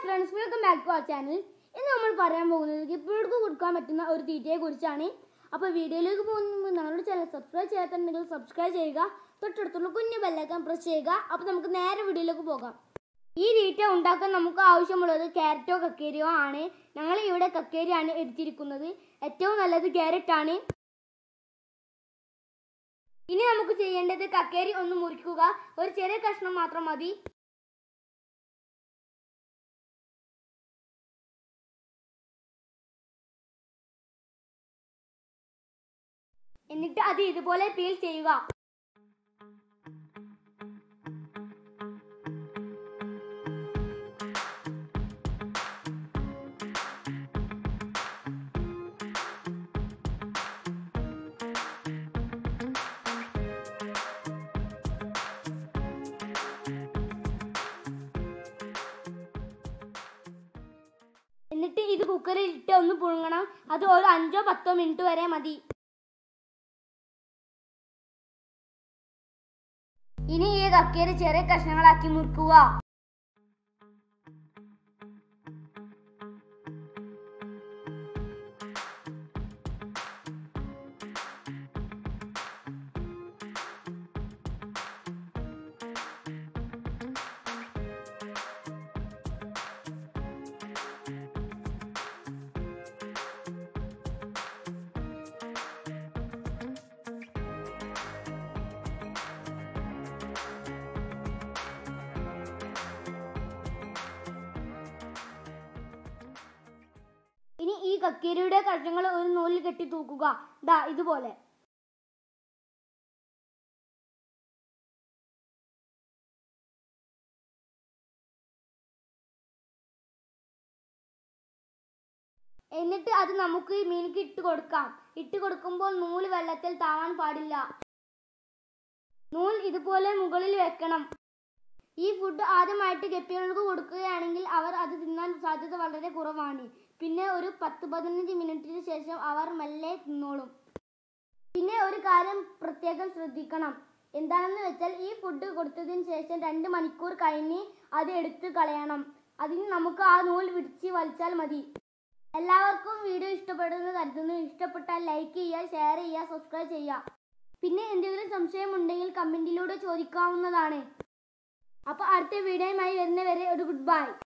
friends welcome back to അവർ channel ഇന്ന് നമ്മൾ പറയാൻ പോകുന്നത് ഗപ്പികൾക്ക് കൊടുക്കാൻ പറ്റുന്ന ഒരു തീറ്റയെ കുറിച്ചാണ് അപ്പോൾ വീഡിയോയിലേക്ക് പോകുന്ന മുമ്പ് ഞങ്ങളുടെ ചാനൽ സബ്സ്ക്രൈബ് ചെയ്യാത്തുണ്ടെങ്കിൽ സബ്സ്ക്രൈബ് ചെയ്യുക തൊട്ടടുത്തുള്ള കുഞ്ഞു ബെല്ലൈക്കൺ പ്രസ് ചെയ്യുക അപ്പോൾ നമുക്ക് നേരെ വീഡിയോയിലേക്ക് പോകാം ഈ തീറ്റ ഉണ്ടാക്കാൻ നമുക്ക് ആവശ്യമുള്ളത് ക്യാരറ്റോ കക്കേരിയോ ആണ് ഞങ്ങൾ ഇവിടെ കക്കേരിയാണ് എടുത്തിരിക്കുന്നത് ഏറ്റവും നല്ലത് ക്യാരറ്റ് ആണ് ഇനി നമുക്ക് ചെയ്യേണ്ടത് കക്കേരി ഒന്ന് മുറിക്കുക ഒരു ചെറിയ കഷ്ണം മാത്രം മതി എന്നിട്ട് അത് ഇതുപോലെ പീൽ ചെയ്യുക എന്നിട്ട് ഇത് കുക്കറിൽ ഇട്ട് ഒന്ന് പുഴുങ്ങണം അത് ഒരു അഞ്ചോ പത്തോ മിനിറ്റ് വരെ മതി ഇനി ഈ കക്കേരി ചെറിയ കഷ്ണങ്ങളാക്കി മുറിക്കുക ഇനി ഈ കക്കേരിയുടെ കഷ്ണങ്ങൾ ഒരു നൂലിൽ കെട്ടി തൂക്കുക ദാ ഇതുപോലെ എന്നിട്ട് അത് നമുക്ക് ഈ മീനിക്ക് ഇട്ട് കൊടുക്കാം ഇട്ട് കൊടുക്കുമ്പോൾ നൂല് വെള്ളത്തിൽ താവാൻ പാടില്ല നൂൽ ഇതുപോലെ മുകളിൽ വെക്കണം ഈ ഫുഡ് ആദ്യമായിട്ട് ഗപ്പികൾക്ക് കൊടുക്കുകയാണെങ്കിൽ അവർ അത് തിന്നാൻ സാധ്യത വളരെ കുറവാണ് പിന്നെ ഒരു പത്ത് പതിനഞ്ച് മിനിറ്റിന് ശേഷം അവർ മെല്ലെ തിന്നോളും പിന്നെ ഒരു കാര്യം പ്രത്യേകം ശ്രദ്ധിക്കണം എന്താണെന്ന് വെച്ചാൽ ഈ ഫുഡ് കൊടുത്തതിന് ശേഷം രണ്ട് മണിക്കൂർ കഴിഞ്ഞ് അത് എടുത്ത് കളയണം അതിന് നമുക്ക് ആ നൂൽ പിടിച്ച് വലിച്ചാൽ മതി എല്ലാവർക്കും വീഡിയോ ഇഷ്ടപ്പെടുന്നു കരുതുന്നു ഇഷ്ടപ്പെട്ടാൽ ലൈക്ക് ചെയ്യുക ഷെയർ ചെയ്യുക സബ്സ്ക്രൈബ് ചെയ്യുക പിന്നെ എന്തെങ്കിലും സംശയമുണ്ടെങ്കിൽ കമൻറ്റിലൂടെ ചോദിക്കാവുന്നതാണ് അപ്പോൾ അടുത്ത വീഡിയോയുമായി വരുന്നവരെ ഒരു ഗുഡ് ബൈ